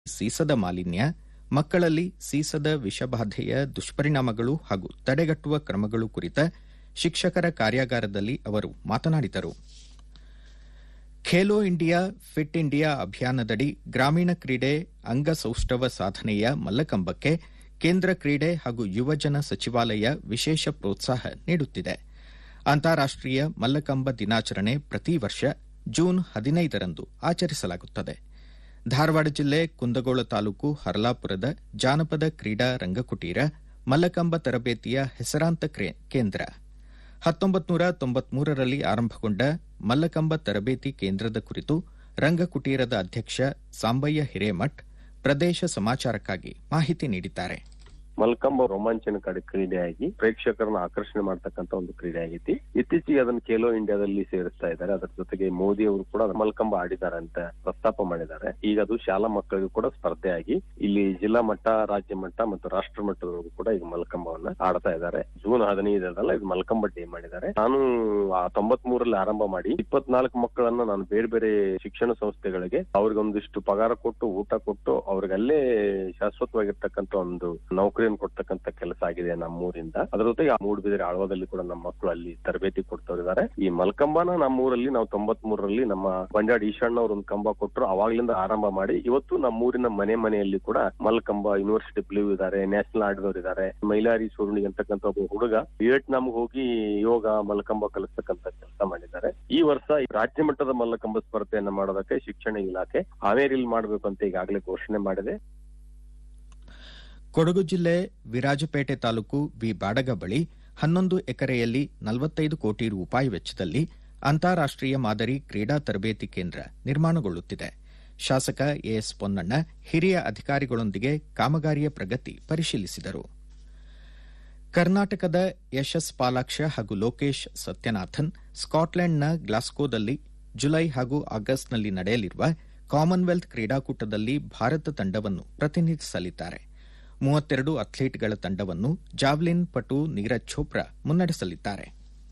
ಸೀಸದ ಮಾಲಿನ್ಯ ಮಕ್ಕಳಲ್ಲಿ ಸೀಸದ ವಿಷಬಾಧೆಯ ದುಷ್ಪರಿಣಾಮಗಳು ಹಾಗೂ ತಡೆಗಟ್ಟುವ ಕ್ರಮಗಳು ಕುರಿತ ಶಿಕ್ಷಕರ ಕಾರ್ಯಾಗಾರದಲ್ಲಿ ಅವರು ಮಾತನಾಡಿದರು ಖೇಲೋ ಇಂಡಿಯಾ ಫಿಟ್ ಇಂಡಿಯಾ ಅಭಿಯಾನದಡಿ ಗ್ರಾಮೀಣ ಕ್ರೀಡೆ ಅಂಗಸೌಷ್ಠವ ಸಾಧನೆಯ ಮಲ್ಲಕಂಬಕ್ಕೆ ಕೇಂದ್ರ ಕ್ರೀಡೆ ಹಾಗೂ ಯುವಜನ ಸಚಿವಾಲಯ ವಿಶೇಷ ಪ್ರೋತ್ಸಾಹ ನೀಡುತ್ತಿದೆ ಅಂತಾರಾಷ್ಟೀಯ ಮಲ್ಲಕಂಬ ದಿನಾಚರಣೆ ಪ್ರತಿ ವರ್ಷ ಜೂನ್ ಹದಿನೈದರಂದು ಆಚರಿಸಲಾಗುತ್ತದೆ ಧಾರವಾಡ ಜಿಲ್ಲೆ ಕುಂದಗೋಳ ತಾಲೂಕು ಹರ್ಲಾಪುರದ ಜಾನಪದ ಕ್ರೀಡಾ ರಂಗಕುಟೀರ ಮಲ್ಲಕಂಬ ತರಬೇತಿಯ ಹೆಸರಾಂತ ಕೇಂದ್ರ ಹತ್ತೊಂಬತ್ತು ನೂರ ತೊಂಬತ್ಮೂರರಲ್ಲಿ ಆರಂಭಗೊಂಡ ಮಲ್ಲಕಂಬ ತರಬೇತಿ ಕೇಂದ್ರದ ಕುರಿತು ರಂಗಕುಟೀರದ ಅಧ್ಯಕ್ಷ ಸಾಂಬಯ್ಯ ಹಿರೇಮಠ್ ಪ್ರದೇಶ ಸಮಾಚಾರಕ್ಕಾಗಿ ಮಾಹಿತಿ ನೀಡಿದ್ದಾರೆ ಮಲ್ಕಂಬ ರೋಮಾಂಚನಕಾರಿ ಕ್ರೀಡೆಯಾಗಿ ಪ್ರೇಕ್ಷಕರನ್ನ ಆಕರ್ಷಣೆ ಮಾಡ್ತಕ್ಕಂತ ಒಂದು ಕ್ರೀಡೆ ಆಗೈತಿ ಇತ್ತೀಚೆಗೆ ಅದನ್ನ ಖೇಲೋ ಇಂಡಿಯಾದಲ್ಲಿ ಸೇರಿಸ್ತಾ ಇದ್ದಾರೆ ಅದರ ಜೊತೆಗೆ ಮೋದಿ ಅವರು ಕೂಡ ಮಲ್ಕಂಬ ಆಡಿದ್ದಾರೆ ಅಂತ ಪ್ರಸ್ತಾಪ ಮಾಡಿದ್ದಾರೆ ಈಗ ಅದು ಶಾಲಾ ಮಕ್ಕಳಿಗೂ ಕೂಡ ಸ್ಪರ್ಧೆ ಆಗಿ ಇಲ್ಲಿ ಜಿಲ್ಲಾ ಮಟ್ಟ ರಾಜ್ಯ ಮಟ್ಟ ಮತ್ತು ರಾಷ್ಟ್ರ ಮಟ್ಟದವರೆಗೂ ಕೂಡ ಈಗ ಮಲ್ಕಂಬವನ್ನ ಆಡ್ತಾ ಇದ್ದಾರೆ ಜೂನ್ ಹದಿನೈದರಲ್ಲ ಇದು ಮಲ್ಕಂಬ ಡೇ ಮಾಡಿದ್ದಾರೆ ನಾನು ಆ ತೊಂಬತ್ ಮೂರಲ್ಲಿ ಆರಂಭ ಮಾಡಿ ಇಪ್ಪತ್ನಾಲ್ಕು ಮಕ್ಕಳನ್ನ ನಾನು ಬೇರೆ ಬೇರೆ ಶಿಕ್ಷಣ ಸಂಸ್ಥೆಗಳಿಗೆ ಅವ್ರಿಗೊಂದಿಷ್ಟು ಪಗಾರ ಕೊಟ್ಟು ಊಟ ಕೊಟ್ಟು ಅವ್ರಿಗೆ ಅಲ್ಲೇ ಶಾಶ್ವತವಾಗಿರ್ತಕ್ಕಂಥ ಒಂದು ನೌಕರಿಯನ್ನು ಕೊಡ್ತಕ್ಕಂಥ ಕೆಲಸ ಆಗಿದೆ ನಮ್ಮೂರಿಂದ ಅದರ ಜೊತೆಗೆ ಮೂಡುಬಿದಿರೆ ಆಳ್ವಾದಲ್ಲಿ ಕೂಡ ನಮ್ಮ ಮಕ್ಕಳು ಅಲ್ಲಿ ತರಬೇತಿ ಕೊಡ್ತವ್ರಿದ್ದಾರೆ ಈ ಮಲ್ಕಂಬನ ನಮ್ಮೂರಲ್ಲಿ ನಾವು ತೊಂಬತ್ ಮೂರರಲ್ಲಿ ನಮ್ಮ ಬಂಜಾಡ್ ಈಶಣ್ಣ ಅವ್ರು ಒಂದು ಕಂಬ ಕೊಟ್ಟರು ಅವಾಗ್ಲಿಂದ ಆರಂಭ ಮಾಡಿ ಇವತ್ತು ನಮ್ಮೂರಿನ ಮನೆ ಮನೆಯಲ್ಲಿ ಕೂಡ ಮಲ್ಕಂಬ ಯೂನಿವರ್ಸಿಟಿ ಪ್ಲೇವ್ ಇದ್ದಾರೆ ನ್ಯಾಷನಲ್ ಆಡಿದವರು ಇದ್ದಾರೆ ಮೈಲಾರಿ ಸೂರ್ಣಿ ಅಂತಕ್ಕಂಥ ಒಬ್ಬ ಹುಡುಗ ವಿಯೆಟ್ನಾಂಗೆ ಹೋಗಿ ಯೋಗ ಮಲ್ಕಂಬ ಕಲಿಸ್ತಕ್ಕಂಥ ಕೆಲಸ ಮಾಡಿದ್ದಾರೆ ಈ ವರ್ಷ ರಾಜ್ಯ ಮಟ್ಟದ ಮಲ್ಲಕಂಬ ಸ್ಪರ್ಧೆಯನ್ನ ಮಾಡೋದಕ್ಕೆ ಶಿಕ್ಷಣ ಇಲಾಖೆ ಹಾವೇರಿಯಲ್ಲಿ ಮಾಡಬೇಕು ಅಂತ ಈಗಾಗಲೇ ಘೋಷಣೆ ಮಾಡಿದೆ ಕೊಡಗು ಜಿಲ್ಲೆ ವಿರಾಜಪೇಟೆ ತಾಲೂಕು ವಿ ಬಾಡಗ ಬಳಿ ಹನ್ನೊಂದು ಎಕರೆಯಲ್ಲಿ ನಲವತ್ತೈದು ಕೋಟಿ ರೂಪಾಯಿ ವೆಚ್ಚದಲ್ಲಿ ಅಂತಾರಾಷ್ಟೀಯ ಮಾದರಿ ಕ್ರೀಡಾ ತರಬೇತಿ ಕೇಂದ್ರ ನಿರ್ಮಾಣಗೊಳ್ಳುತ್ತಿದೆ ಶಾಸಕ ಎಎಸ್ ಪೊನ್ನಣ್ಣ ಹಿರಿಯ ಅಧಿಕಾರಿಗಳೊಂದಿಗೆ ಕಾಮಗಾರಿಯ ಪ್ರಗತಿ ಪರಿಶೀಲಿಸಿದರು ಕರ್ನಾಟಕದ ಯಶಸ್ ಪಾಲಾಕ್ಷ ಹಾಗೂ ಲೋಕೇಶ್ ಸತ್ಯನಾಥನ್ ಸ್ಕಾಟ್ಲೆಂಡ್ನ ಗ್ಲಾಸ್ಕೋದಲ್ಲಿ ಜುಲೈ ಹಾಗೂ ಆಗಸ್ಟ್ನಲ್ಲಿ ನಡೆಯಲಿರುವ ಕಾಮನ್ವೆಲ್ತ್ ಕ್ರೀಡಾಕೂಟದಲ್ಲಿ ಭಾರತ ತಂಡವನ್ನು ಪ್ರತಿನಿಧಿಸಲಿದ್ದಾರೆ ಮೂವತ್ತೆರಡು ಅಥ್ಲೀಟ್ಗಳ ತಂಡವನ್ನು ಜಾವ್ಲಿನ್ ಪಟು ನೀರಜ್ ಚೋಪ್ರಾ ಮುನ್ನಡೆಸಲಿದ್ದಾರೆ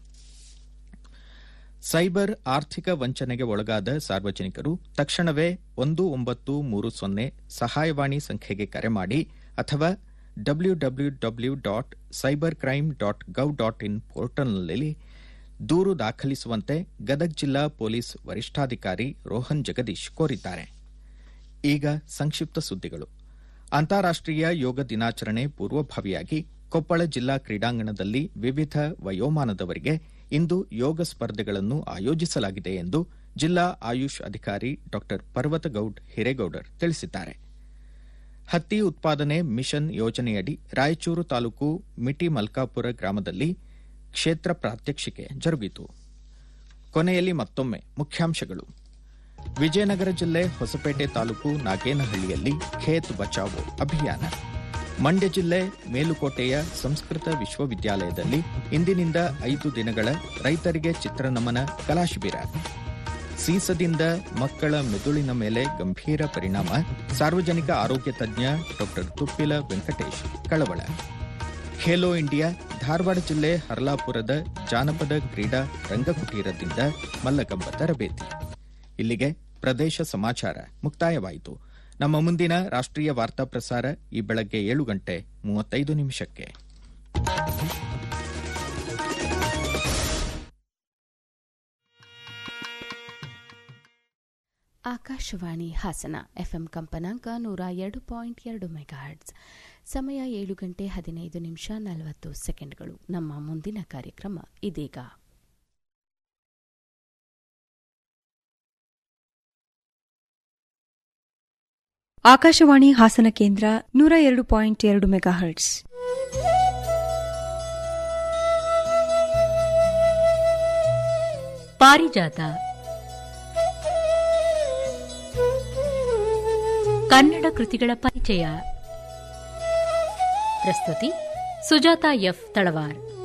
ಸೈಬರ್ ಆರ್ಥಿಕ ವಂಚನೆಗೆ ಒಳಗಾದ ಸಾರ್ವಜನಿಕರು ತಕ್ಷಣವೇ ಒಂದು ಒಂಬತ್ತು ಮೂರು ಸೊನ್ನೆ ಸಹಾಯವಾಣಿ ಸಂಖ್ಯೆಗೆ ಕರೆ ಮಾಡಿ ಅಥವಾ W W W dot cyber crime dot gov dot in ಪೋರ್ಟಲ್ನಲ್ಲಿ ದೂರು ದಾಖಲಿಸುವಂತೆ ಗದಗ ಜಿಲ್ಲಾ ಪೊಲೀಸ್ ವರಿಷ್ಠಾಧಿಕಾರಿ ರೋಹನ್ ಜಗದೀಶ್ ಕೋರಿದ್ದಾರೆ ಈಗ ಸಂಕ್ಷಿಪ್ತ ಸುದ್ದಿಗಳು ಅಂತಾರಾಷ್ಟೀಯ ಯೋಗ ದಿನಾಚರಣೆ ಪೂರ್ವಭಾವಿಯಾಗಿ ಕೊಪ್ಪಳ ಜಿಲ್ಲಾ ಕ್ರೀಡಾಂಗಣದಲ್ಲಿ ವಿವಿಧ ವಯೋಮಾನದವರಿಗೆ ಇಂದು ಯೋಗ ಸ್ಪರ್ಧೆಗಳನ್ನು ಆಯೋಜಿಸಲಾಗಿದೆ ಎಂದು ಜಿಲ್ಲಾ ಆಯುಷ್ ಅಧಿಕಾರಿ ಡಾ ಪರ್ವತಗೌಡ್ ಹಿರೇಗೌಡರ್ ತಿಳಿಸಿದ್ದಾರೆ ಹತ್ತಿ ಉತ್ಪಾದನೆ ಮಿಷನ್ ಯೋಜನೆಯಡಿ ರಾಯಚೂರು ತಾಲೂಕು ಮಿಟಿ ಮಲ್ಕಾಪುರ ಗ್ರಾಮದಲ್ಲಿ ಕ್ಷೇತ್ರ ಪ್ರಾತ್ಯಕ್ಷಿಕೆ ಜರುಗಿತು ಕೊನೆಯಲ್ಲಿ ಮತ್ತೊಮ್ಮೆ ಮುಖ್ಯಾಂಶಗಳು ವಿಜಯನಗರ ಜಿಲ್ಲೆ ಹೊಸಪೇಟೆ ತಾಲೂಕು ನಾಗೇನಹಳ್ಳಿಯಲ್ಲಿ ಖೇತ್ ಬಚಾವೋ ಅಭಿಯಾನ ಮಂಡ್ಯ ಜಿಲ್ಲೆ ಮೇಲುಕೋಟೆಯ ಸಂಸ್ಕೃತ ವಿಶ್ವವಿದ್ಯಾಲಯದಲ್ಲಿ ಇಂದಿನಿಂದ ಐದು ದಿನಗಳ ರೈತರಿಗೆ ಚಿತ್ರನಮನ ಕಲಾಶಿಬಿರ ಸೀಸದಿಂದ ಮಕ್ಕಳ ಮೆದುಳಿನ ಮೇಲೆ ಗಂಭೀರ ಪರಿಣಾಮ ಸಾರ್ವಜನಿಕ ಆರೋಗ್ಯ ತಜ್ಞ ಡಾ ತುಪ್ಪಿಲ ವೆಂಕಟೇಶ್ ಕಳವಳ ಖೇಲೋ ಇಂಡಿಯಾ ಧಾರವಾಡ ಜಿಲ್ಲೆ ಹರ್ಲಾಪುರದ ಜಾನಪದ ಕ್ರೀಡಾ ರಂಗಕುಟೀರದಿಂದ ಮಲ್ಲಕಂಬ ತರಬೇತಿ ಇಲ್ಲಿಗೆ ಪ್ರದೇಶ ಸಮಾಚಾರ ಮುಕ್ತಾಯವಾಯಿತು ನಮ್ಮ ಮುಂದಿನ ರಾಷ್ಟ್ರೀಯ ವಾರ್ತಾ ಪ್ರಸಾರ ಈ ಬೆಳಗ್ಗೆ ಏಳು ಗಂಟೆ ಮೂವತ್ತೈದು ನಿಮಿಷಕ್ಕೆ ಆಕಾಶವಾಣಿ ಹಾಸನ ಎಫ್ಎಂ ಕಂಪನಾಂಕ ನೂರ ಎರಡು ಪಾಯಿಂಟ್ ಎರಡು ಮೆಗಾಹರ್ಟ್ಸ್ ಸಮಯ ಏಳು ಗಂಟೆ ಹದಿನೈದು ನಿಮಿಷ ನಲವತ್ತು ಸೆಕೆಂಡ್ಗಳು ನಮ್ಮ ಮುಂದಿನ ಕಾರ್ಯಕ್ರಮ ಇದೀಗ ಆಕಾಶವಾಣಿ ಹಾಸನ ಕೇಂದ್ರ ನೂರ ಎರಡು ಪಾಯಿಂಟ್ ಎರಡು ಮೆಗಾಹರ್ಟ್ಸ್ ಪಾರಿಜಾತ ಕನ್ನಡ ಕೃತಿಗಳ ಪರಿಚಯ ಪ್ರಸ್ತುತಿ ಸುಜಾತ ಎಫ್ ತಳವಾರ್